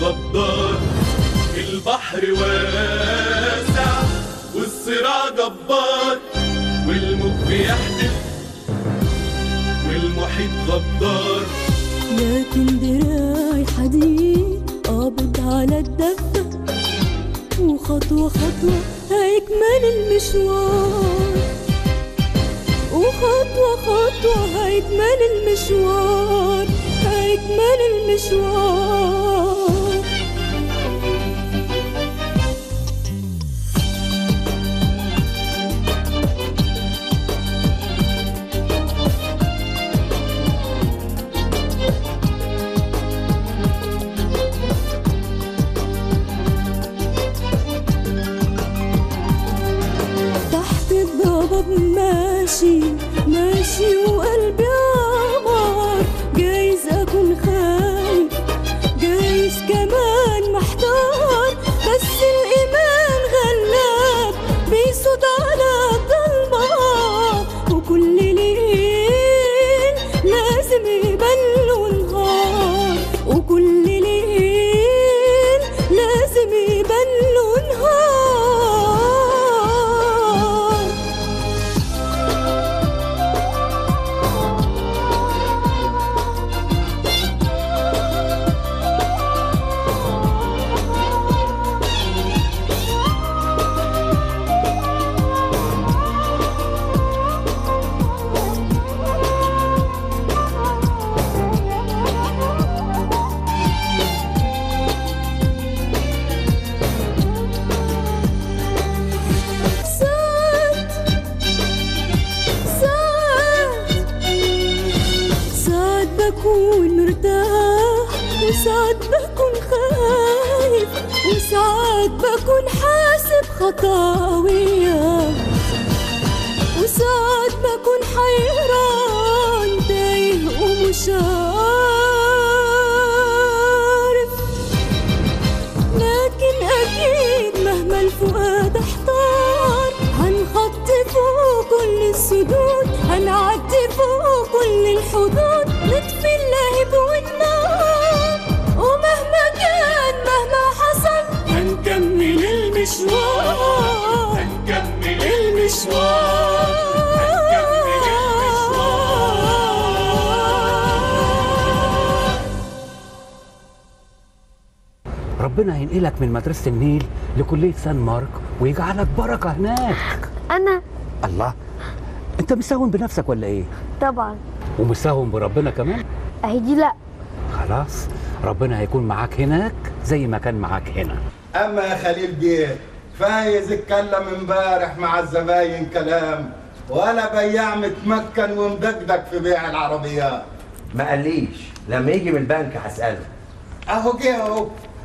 غدار البحر واسع والصراع جبار والموج بيحدف والمحيط غدار لكن دراعي حديد قابض على الدفة وخطوة خطوة هيكمل المشوار وخطوة خطوة هيكمل المشوار هيكمل المشوار تحت الضباب ماشي ماشي وقلبي عمار جايز اكون خايف جايز كمان محتار بس الايمان غلاب بيصوت على الضلمه وكل ليل لازم يبان له نهار وكل ليل لازم يبان له نهار ساعات ساعات ساعات بكون مرتاح وساعات بكون خايف وساعات بكون حاسب خطاوية وساعات بكون حيران تايه ومش عارف لكن أكيد مهما الفؤاد احتار هنخطي فوق كل السدود هنعدي فوق كل الحدود نطفي اللهب والنار ومهما كان مهما حصل هنكمل المشوار هنكمل المشوار ربنا هينقلك من مدرسة النيل لكلية سان مارك ويجعلك بركة هناك انا الله انت مساهم بنفسك ولا ايه طبعا ومساهم بربنا كمان اهي دي لا خلاص ربنا هيكون معاك هناك زي ما كان معاك هنا اما يا خليل بيه فايز اتكلم امبارح مع الزباين كلام ولا بياع متمكن ومدقدق في بيع العربيات ما قاليش لما يجي من البنك هسأله اهو جه اهو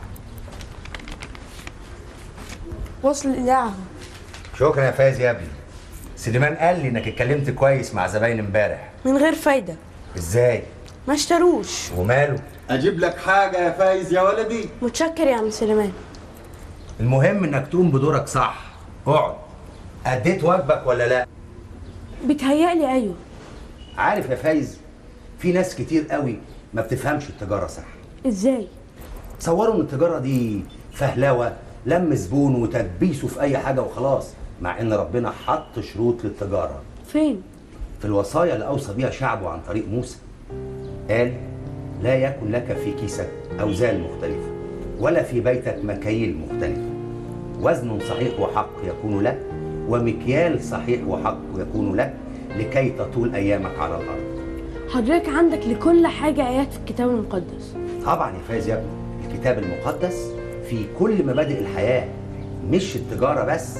وصل الإذاعة شكرا يا فايز يا ابني سليمان قال لي انك اتكلمت كويس مع زباين امبارح من غير فايدة ازاي ما اشتروش وماله اجيب لك حاجه يا فايز يا ولدي متشكر يا عم سليمان المهم انك تقوم بدورك صح اقعد اديت واجبك ولا لا بيتهيألي أيوه عارف يا فايز في ناس كتير قوي ما بتفهمش التجاره صح إزاي؟ تصوروا ان التجاره دي فهلوه لم زبون وتدبيسه في اي حاجه وخلاص مع ان ربنا حط شروط للتجاره فين؟ في الوصايا اللي اوصى بيها شعبه عن طريق موسى قال لا يكن لك في كيسك اوزان مختلفه ولا في بيتك مكاييل مختلفه وزن صحيح وحق يكون لك ومكيال صحيح وحق يكون لك لكي تطول ايامك على الارض حضرتك عندك لكل حاجة آيات في الكتاب المقدس طبعا يا فايز يا ابني الكتاب المقدس في كل مبادئ الحياه مش التجاره بس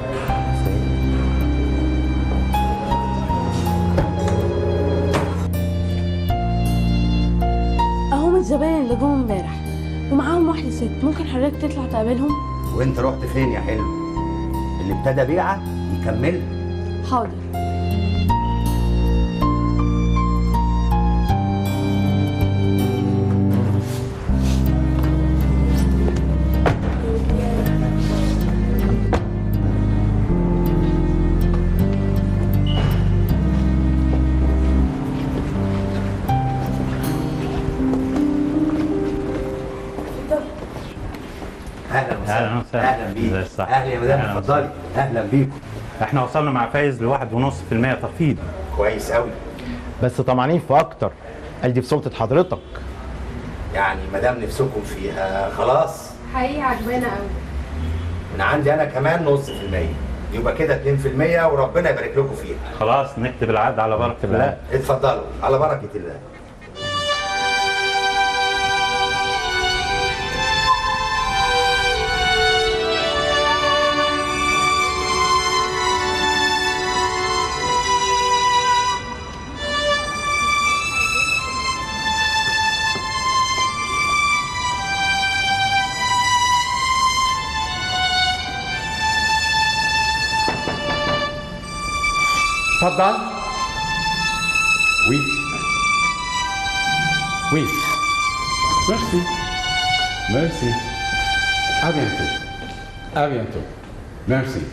أهم الزباين اللي جم امبارح ومعاهم واحدة ست ممكن حضرتك تطلع تقابلهم؟ وانت رحت فين يا حلو اللي ابتدى بيعه يكمل حاضر اهلا وسهلا أهلاً وسهلا. اهلا بيك ازي الصحة؟ اهلا يا مدام أهلاً اتفضلي اهلا بيكم احنا وصلنا مع فايز لواحد ونص في المية تخفيض كويس قوي بس طمعانين في اكتر قال دي في سلطه حضرتك يعني ما دام نفسكم فيها خلاص حقيقي عجبانا قوي من عندي انا كمان نص في المية يبقى كده 2% وربنا يبارك لكم فيها خلاص نكتب العقد على بركة الله اتفضلوا على بركة الله اتفضل وي وي ميرسي ميرسي ابيانتو ابيانتو ميرسي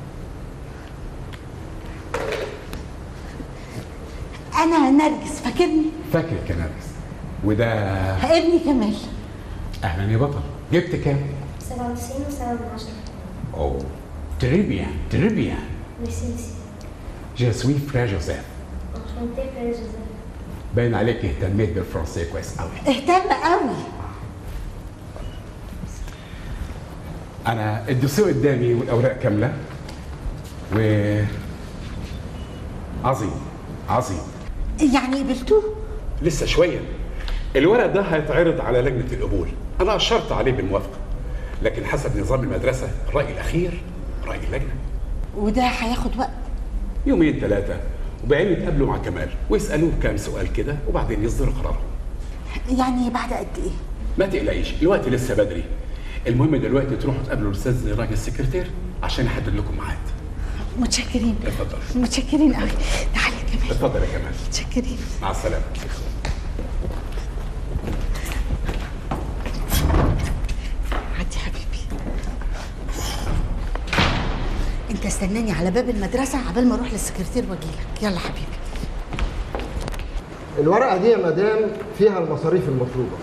انا نرجس فاكرني فاكر كنارس وده ابني كمال اهلا يا بطل جبت كام؟ 97 و7 من 10 اوه تري بيان تري بيان ميرسي ميرسي جو سوي فرا جوزيف انشانتي فرير جوزيف باين عليك اهتميت بالفرنسي كويس قوي اهتم قوي انا الدوسيه قدامي والاوراق كامله و عظيم عظيم يعني قبلتوه لسه شويه الورق ده هيتعرض على لجنه القبول انا اشرت عليه بالموافقه لكن حسب نظام المدرسه الراي الاخير راي اللجنه وده هياخد وقت يومين ثلاثه وبعدين يتقابلوا مع كمال ويسالوه كام سؤال كده وبعدين يصدروا قرارهم يعني بعد قد ايه ما تقلقيش الوقت لسه بدري المهم دلوقتي تروحوا تقابلوا الاستاذ راجل السكرتير عشان يحدد لكم ميعاد متشكرين اتفضل متشكرين قوي تعالي كمال اتفضل يا كمال متشكرين مع السلامه عدي حبيبي انت استناني على باب المدرسه عبال ما اروح للسكرتير واجيلك يلا حبيبي الورقة دي يا مدام فيها المصاريف المطلوبة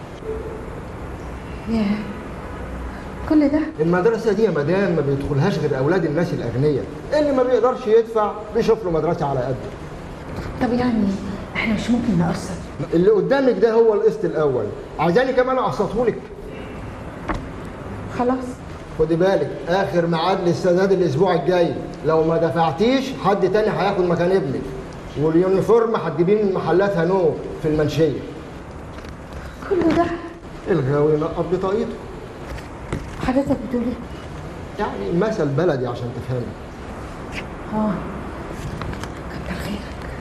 ياه كل ده المدرسة دي يا مدام ما بيدخلهاش غير أولاد الناس الأغنياء اللي ما بيقدرش يدفع بيشوف له مدرسة على قده طب يعني احنا مش ممكن نقصر اللي قدامك ده هو القسط الأول عايزاني كمان أقسطه لك خلاص خدي بالك آخر ميعاد للسداد الأسبوع الجاي لو ما دفعتيش حد تاني هياخد مكان ابنك واليونيفورم هتجيبيه من محلات هانو في المنشية كل ده الغاوي نقط بطاقيته حضرتك بتقولي يعني مثل بلدي عشان تفهمي اه كتر خيرك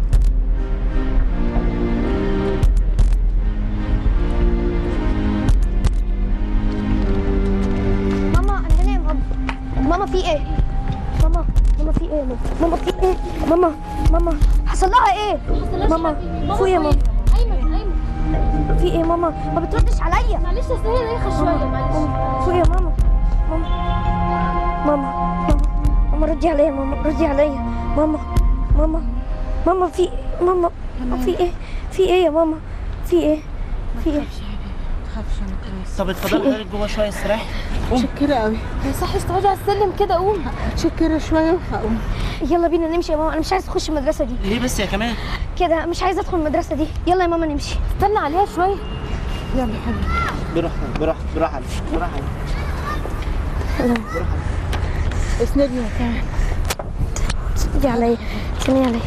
ماما انا هنا يا ماما ماما في ايه ماما ماما في ايه يا ماما ماما في ايه ماما ماما حصل لها ايه ماما في ايه يا ماما ايمن ايمن في ايه ماما ما بتردش عليا معلش اصل هي دايخه شويه معلش في ايه يا ماما ماما ماما ماما ماما ردي عليا ماما ردي عليا ماما ماما ماما في ماما في ايه في ايه يا ماما في ايه في ايه طب اتفضلي حضرتك جوه شويه استريحي متشكرة قوي ما يصحش تقعدي على السلم كده قوم متشكرة شوية وهقوم يلا بينا نمشي يا ماما انا مش عايزه اخش المدرسه دي ليه بس يا كمان كده مش عايزه ادخل المدرسه دي يلا يا ماما نمشي استنى عليها شويه يلا حبيبي بروح بروح بروح عليك بروح عليك اسندني يا كمان دي عليا سمي عليا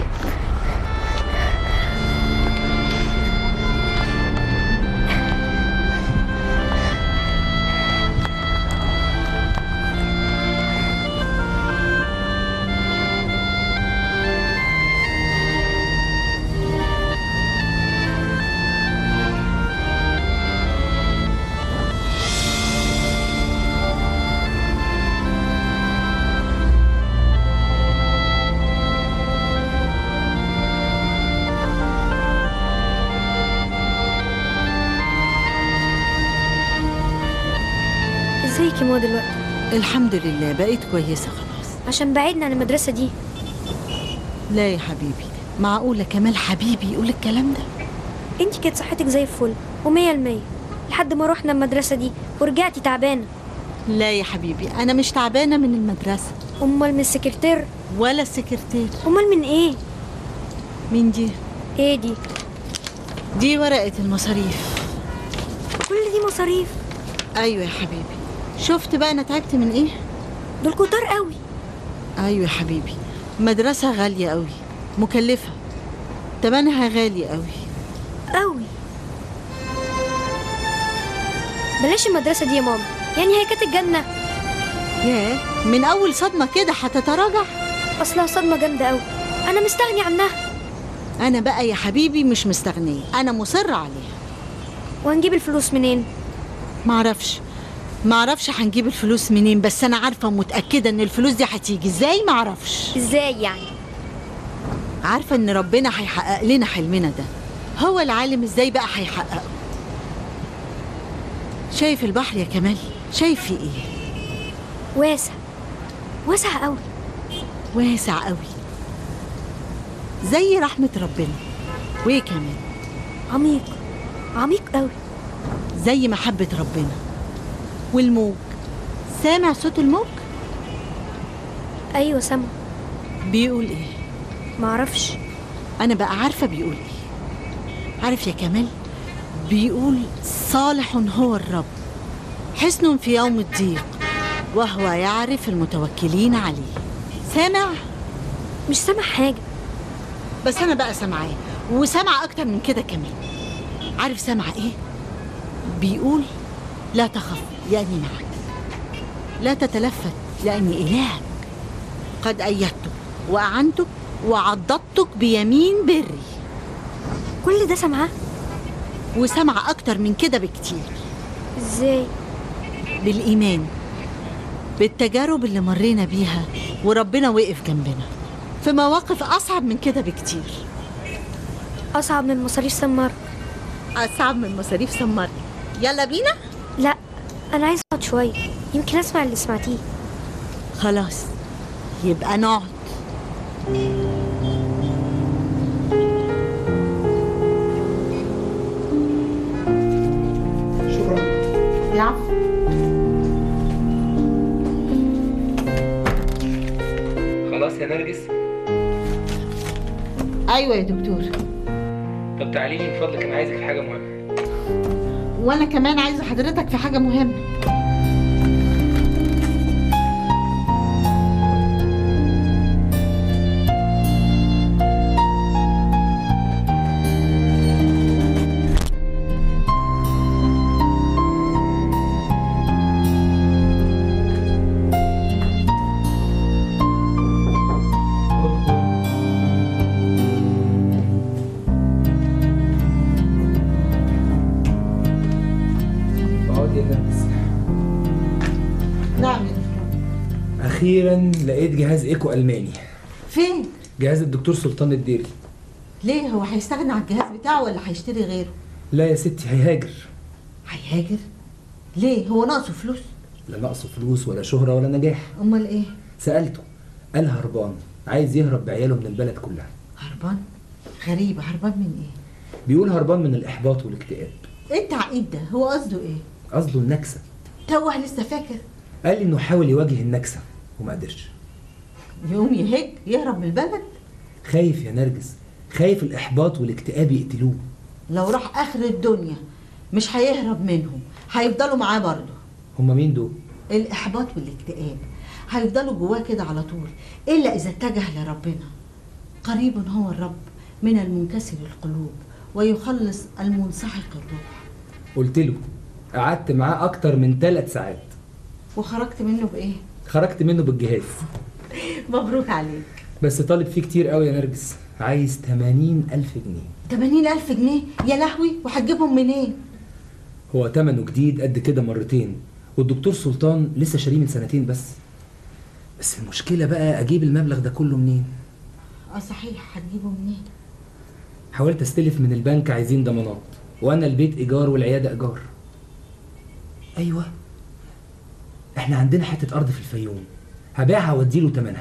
ازيك يا ماما دلوقتي الحمد لله بقيت كويسة خلاص عشان بعدنا عن المدرسه دي لا يا حبيبي معقولة كمال حبيبي يقول الكلام ده انت كانت صحتك زي الفل ومية المية لحد ما رحنا المدرسة دي ورجعتي تعبانة لا يا حبيبي انا مش تعبانه من المدرسه امال من السكرتير ولا السكرتير امال من ايه مين دي ايه دي دي ورقه المصاريف كل دي مصاريف ايوه يا حبيبي شفت بقى انا تعبت من ايه دول كتار قوي ايوه يا حبيبي مدرسه غاليه قوي مكلفه تمنها غالي قوي قوي بلاش المدرسه دي يا ماما يعني هي كانت الجنه ياه من اول صدمه كده هتتراجع اصلها صدمه جامده قوي انا مستغني عنها انا بقى يا حبيبي مش مستغنيه انا مصره عليها وهنجيب الفلوس منين معرفش معرفش هنجيب الفلوس منين بس انا عارفه متاكده ان الفلوس دي هتيجي ازاي معرفش ازاي يعني عارفه ان ربنا هيحقق لنا حلمنا ده هو العالم ازاي بقى هيحققه شايف البحر يا كمال شايف فيه ايه واسع واسع قوي واسع قوي زي رحمه ربنا وايه كمان عميق عميق قوي زي محبه ربنا والموج سامع صوت الموج ايوه سامع بيقول ايه معرفش انا بقى عارفه بيقول ايه عارف يا كمال بيقول صالح هو الرب حسن في يوم الضيق وهو يعرف المتوكلين عليه سامع مش سامع حاجه بس انا بقى سامعاه وسامع اكتر من كده كمان عارف سامع ايه بيقول لا تخف لاني معك لا تتلفت لاني الهك قد ايدتك واعنتك وعضدتك بيمين بري كل ده سامعاه وسامع اكتر من كده بكتير ازاي بالايمان بالتجارب اللي مرينا بيها وربنا وقف جنبنا في مواقف اصعب من كده بكتير اصعب من مصاريف سمار اصعب من مصاريف سمار يلا بينا لا انا عايز اقعد شويه يمكن اسمع اللي سمعتيه خلاص يبقى نقعد شكرا العفو خلاص يا نرجس ايوه يا دكتور طب تعالي لي من فضلك انا عايزك في حاجه مهمه وانا كمان عايزه حضرتك في حاجه مهمه اقعد يا نرجس نعم يا دكتور اخيرا لقيت جهاز ايكو الماني فين جهاز الدكتور سلطان الديري ليه هو هيستغنى عن الجهاز بتاعه ولا هيشتري غيره لا يا ستي هيهاجر هيهاجر ليه هو ناقصه فلوس لا ناقصه فلوس ولا شهرة ولا نجاح امال ايه سألته قال هربان عايز يهرب بعياله من البلد كلها هربان غريب هربان من ايه بيقول هربان من الإحباط والاكتئاب ايه التعقيد ده هو قصده ايه قصده النكسة توه لسه فاكر قال لي إنه حاول يواجه النكسة وما قدرش يقوم يهج يهرب من البلد خايف يا نرجس خايف الإحباط والاكتئاب يقتلوه لو راح اخر الدنيا مش هيهرب منهم هيفضلوا معاه برضه هما مين دول؟ الاحباط والاكتئاب هيفضلوا جواه كده على طول الا اذا اتجه لربنا قريب هو الرب من المنكسر القلوب ويخلص المنسحق الروح قلت له قعدت معاه أكتر من ثلاث ساعات وخرجت منه بايه خرجت منه بالجهاز مبروك عليك بس طالب فيه كتير قوي يا نرجس عايز 80 ألف جنيه 80 ألف جنيه يا لهوي وهتجيبهم منين هو تمنه جديد قد كده مرتين والدكتور سلطان لسه شاريه من سنتين بس بس المشكلة بقى أجيب المبلغ ده كله منين؟ اه صحيح هتجيبه منين حاولت استلف من البنك عايزين ضمانات وأنا البيت إيجار والعيادة إيجار أيوه إحنا عندنا حتة أرض في الفيوم هبيعها وأديله تمنها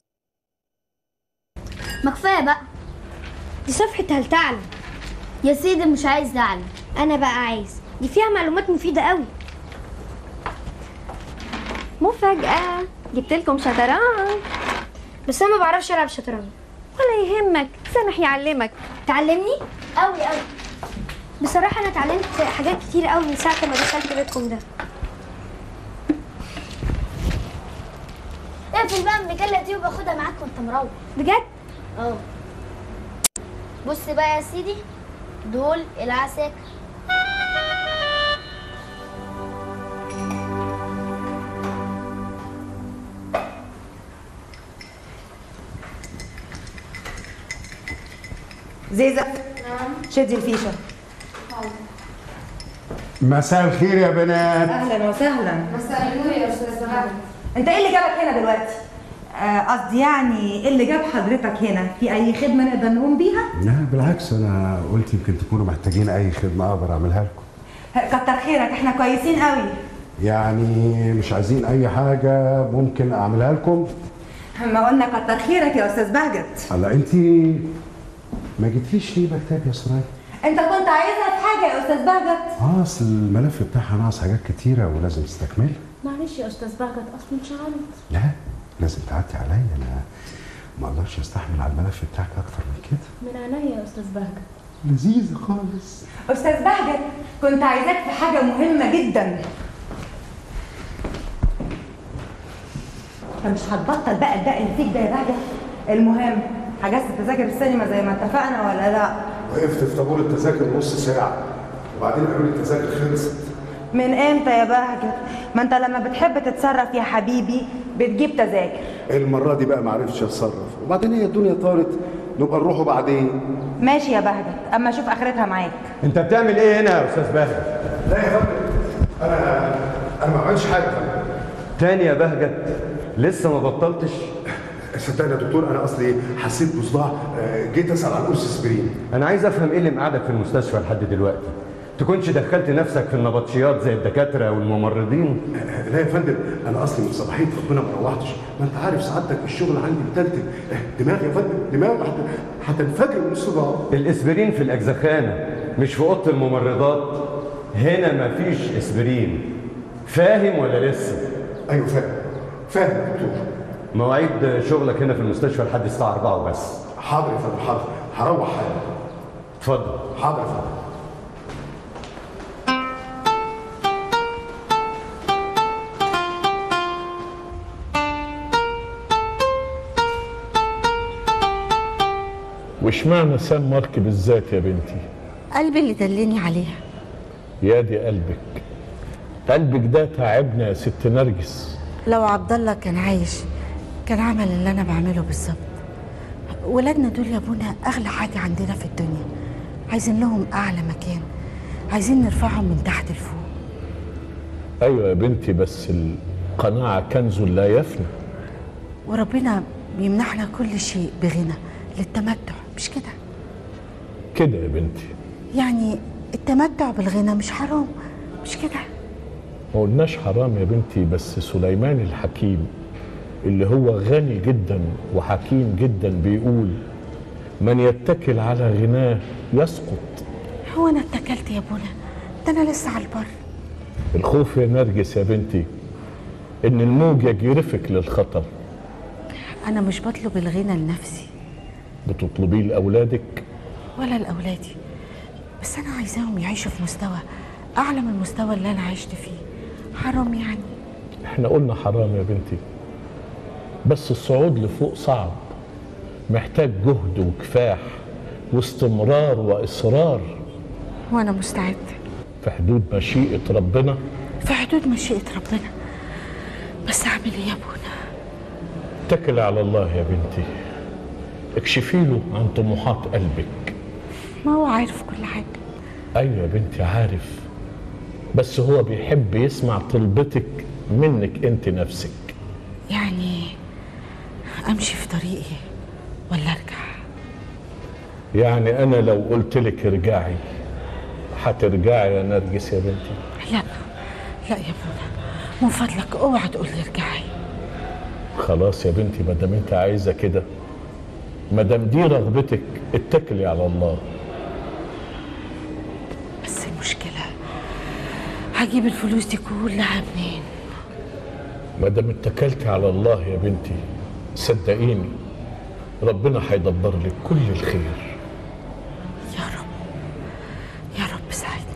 ما كفايه بقى دي صفحه هل تعلم يا سيدي مش عايز تعلم انا بقى عايز دي فيها معلومات مفيده قوي مفاجأة جبت لكم شطرنج بس انا ما بعرفش العب شطرنج ولا يهمك سامح يعلمك تعلمني قوي قوي بصراحة انا اتعلمت حاجات كتير قوي من ساعة ما دخلت بيتكم ده اقفل بقى المجلة دي وباخدها معاك وانت مروح بجد؟ اه بص بقى يا سيدي دول العساكر زيزة شدي الفيشة مساء الخير يا بنات اهلا وسهلا مساء النور يا استاذ سهام انت ايه اللي جابك هنا دلوقتي آه، قصدي يعني ايه اللي جاب حضرتك هنا في اي خدمه نقدر نقوم بيها لا بالعكس انا قلت يمكن تكونوا محتاجين اي خدمه اقدر اعملها لكم كتر خيرك احنا كويسين قوي يعني مش عايزين اي حاجه ممكن اعملها لكم ما قلنا كتر خيرك يا استاذ بهجت هلا انت ما جبتليش ليه مكتب يا سرايا انت كنت عايزها في حاجه يا استاذ بهجت اه اصل الملف بتاعها ناقص حاجات كتيره ولازم تستكملها معلش يا استاذ بهجت اصلا انشغلت لا لازم تعدي عليا انا ما اقدرش استحمل على الملف بتاعك اكتر من كده من عينيا يا استاذ بهجت لذيذه خالص استاذ بهجت كنت عايزاك في حاجه مهمه جدا انت مش هتبطل بقى الباقي اللي فيك ده يا بهجت المهم حجزت تذاكر السينما زي ما اتفقنا ولا لا وقفت في طابور التذاكر نص ساعه وبعدين قالوا لي التذاكر خلصت من امتى يا بهجت ما انت لما بتحب تتصرف يا حبيبي بتجيب تذاكر المره دي بقى ما عرفتش اتصرف وبعدين هي الدنيا طارت نبقى نروحوا بعدين ماشي يا بهجت اما اشوف اخرتها معاك انت بتعمل ايه هنا يا استاذ بهجت لا يا فندم انا انا ما عملتش حاجه يا فندم تاني يا بهجت لسه ما بطلتش صدقني يا دكتور انا اصلي حسيت بصداع آه، جيت اسال عن قرص اسبرين انا عايز افهم ايه اللي مقعدك في المستشفى لحد دلوقتي تكونش دخلت نفسك في النبطشيات زي الدكاتره والممرضين آه، لا يا فندم انا اصلي من صباحيه ربنا ما روحتش ما انت عارف سعادتك الشغل عندي متلتل آه، دماغي يا فندم دماغي هت- هتنفجر من الصداع الاسبرين في الاجزخانه مش في اوضه الممرضات هنا مفيش اسبرين فاهم ولا لسه ايوه فاهم فاهم يا دكتور مواعيد شغلك هنا في المستشفى لحد الساعه 4 وبس حاضر يا فندم حاضر هروح حالا اتفضل حاضر يا فندم واشمعنى سان مارك بالذات يا بنتي قلبي اللي دلني عليها يا دي قلبك قلبك ده تعبنا يا ست نرجس لو عبد الله كان عايش كان عمل اللي انا بعمله بالظبط ولادنا دول يا ابونا اغلى حاجه عندنا في الدنيا عايزين لهم اعلى مكان عايزين نرفعهم من تحت لفوق ايوه يا بنتي بس القناعه كنز لا يفنى وربنا بيمنحنا كل شيء بغنى للتمتع مش كده كده يا بنتي يعني التمتع بالغنى مش حرام مش كده ما قلناش حرام يا بنتي بس سليمان الحكيم اللي هو غني جدا وحكيم جدا بيقول من يتكل على غناه يسقط هو انا اتكلت يا ابونا ده انا لسه على البر الخوف يا نرجس يا بنتي ان الموج يجرفك للخطر انا مش بطلب الغنى لنفسي بتطلبيه لاولادك ولا لاولادي بس انا عايزاهم يعيشوا في مستوى اعلى من المستوى اللي انا عشت فيه حرام يعني احنا قلنا حرام يا بنتي بس الصعود لفوق صعب محتاج جهد وكفاح واستمرار واصرار وانا مستعده في حدود مشيئه ربنا في حدود مشيئه ربنا بس اعمل ايه يا ابونا اتكل على الله يا بنتي اكشفي له عن طموحات قلبك ما هو عارف كل حاجه ايوه يا بنتي عارف بس هو بيحب يسمع طلبتك منك انت نفسك يعني امشي في طريقي ولا ارجع يعني انا لو قلت لك ارجعي هترجعي يا نرجس يا بنتي لا لا يا ابونا من فضلك اوعى تقول لي ارجعي خلاص يا بنتي ما دام انت عايزه كده ما دام دي رغبتك اتكلي على الله بس المشكله هجيب الفلوس دي كلها منين ما دام اتكلتي على الله يا بنتي صدقيني ربنا هيدبر لك كل الخير يا رب ساعدني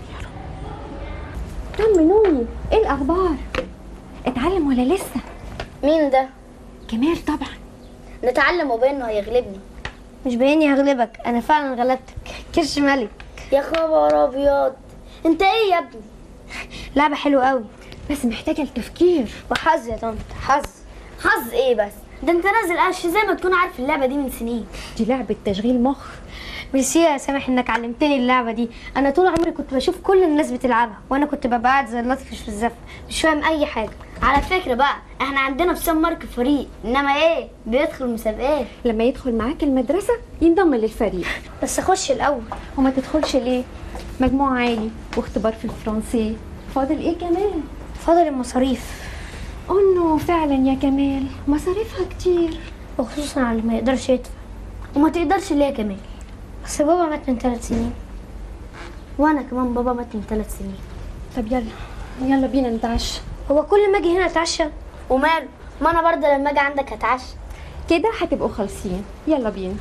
طمنوني ايه الاخبار اتعلم ولا لسه مين ده؟ كمال طبعا نتعلم وباين انه هيغلبني مش باين هغلبك انا فعلا غلبتك كرش ملك يا خبر ابيض انت ايه يا ابني لعبه حلوه قوي بس محتاجه التفكير وحظ يا طنط حظ حظ ايه بس ده انت نازل قش زي ما تكون عارف اللعبه دي من سنين دي لعبه تشغيل مخ ميرسي يا سامح انك علمتني اللعبه دي انا طول عمري كنت بشوف كل الناس بتلعبها وانا كنت ببقى قاعد زي اللطفش في الزفه مش فاهم اي حاجه على فكره بقى احنا عندنا في سان مارك فريق انما ايه بيدخل مسابقات لما يدخل معاك المدرسه ينضم للفريق بس اخش الاول وما تدخلش ليه مجموع عالي واختبار في الفرنسي فاضل ايه كمان فاضل المصاريف انه فعلا يا كمال مصاريفها كتير وخصوصا على اللي ما يقدرش يدفع وما تقدرش ليه كمان بس بابا مات من ثلاث سنين وانا كمان بابا مات من ثلاث سنين طب يلا يلا بينا نتعشى هو كل ما اجي هنا اتعشى وماله ما انا برضه لما اجي عندك هتعشى كده هتبقوا خالصين يلا بينا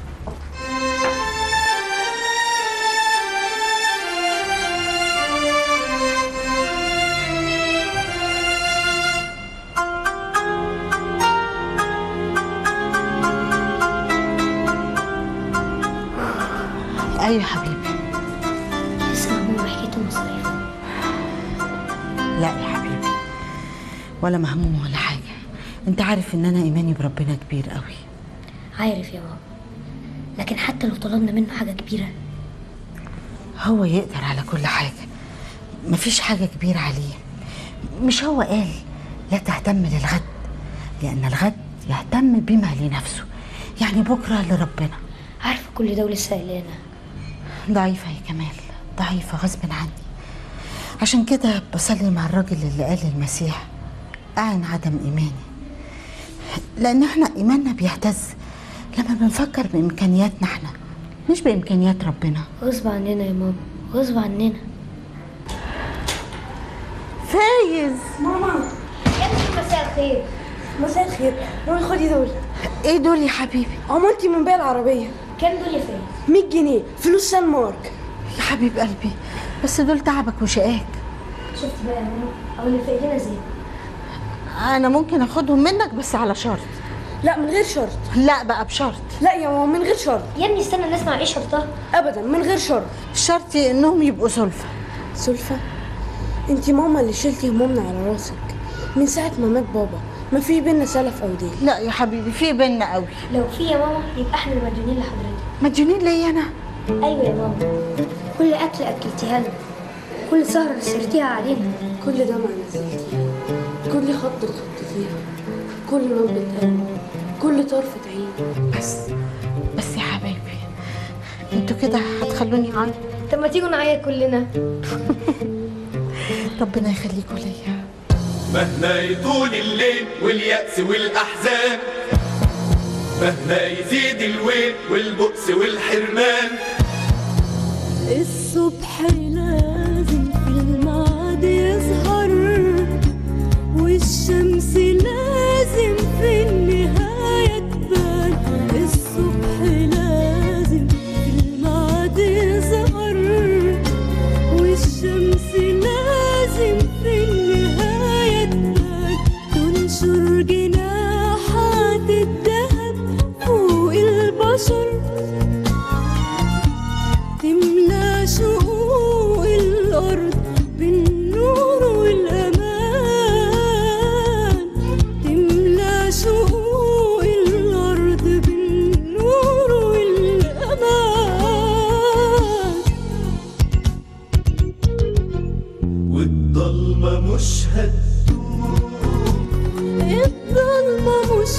ايوه حبيبي لسه مهموم بحكايه المصاريف لا يا حبيبي ولا مهموم ولا حاجه انت عارف ان انا ايماني بربنا كبير قوي عارف يا بابا لكن حتى لو طلبنا منه حاجه كبيره هو يقدر على كل حاجه مفيش حاجه كبيره عليه مش هو قال لا تهتم للغد لان الغد يهتم بما لنفسه يعني بكره لربنا عارفه كل ده ولسه قلقانه ضعيفه يا كمال ضعيفه غصب عني عشان كده بصلي مع الراجل اللي قال المسيح أعن عدم إيماني لأن احنا إيماننا بيهتز لما بنفكر بإمكانياتنا احنا مش بإمكانيات ربنا غصب عننا يا ماما غصب عننا فايز ماما مساء الخير مساء الخير روحي خدي دول ايه دول يا حبيبي عملتي من بيع العربيه كام دول يا فايز 100 جنيه فلوس سان مارك يا حبيب قلبي بس دول تعبك وشقاك شفت بقى يا ماما او اللي في ايدينا زي انا ممكن اخدهم منك بس على شرط لا من غير شرط لا بقى بشرط لا يا ماما من غير شرط يا ابني استنى نسمع ايه شرطها ابدا من غير شرط شرطي انهم يبقوا سلفة سلفة انتي ماما اللي شلتي همومنا على راسك من ساعة ما مات بابا ما في بينا سلف او دين لا يا حبيبي في بينا قوي لو في يا ماما يبقى احنا المديونين لحضرتك مديونين ليا انا ايوه يا ماما كل اكل اكلتيها لنا كل سهرة سهرتيها علينا كل دمعة نزلتيها كل خط خطتيها كل نبضة قلب كل طرفة عين بس بس يا حبايبي انتوا كده هتخلوني عن طب ما تيجوا نعيط كلنا ربنا يخليكوا ليا مهما يطول الليل واليأس والأحزان مهما يزيد الويل والبؤس والحرمان الصبح لازم في الميعاد يظهر والشمس لازم في النهاية تبان الصبح لازم في الميعاد يظهر والشمس لازم في النهاية تبان تنشر جناحات الذهب فوق البشر تملى شقوق الأرض بالنور والأمان تملى شقوق الأرض بالنور والأمان والضلمة مش هتدوم الظلمة مش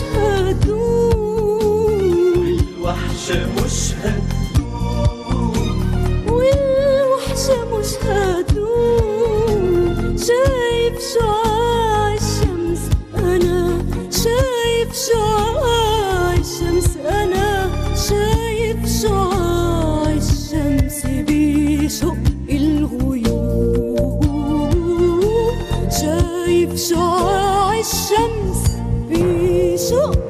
هتدوم والوحشة مش هتدوم والوحشة مش هتدوم شايف شعاع الشمس أنا شايف شعاع الشمس أنا شايف شعاع الشمس بيشق الغيوم شايف شعاع الشمس الشوق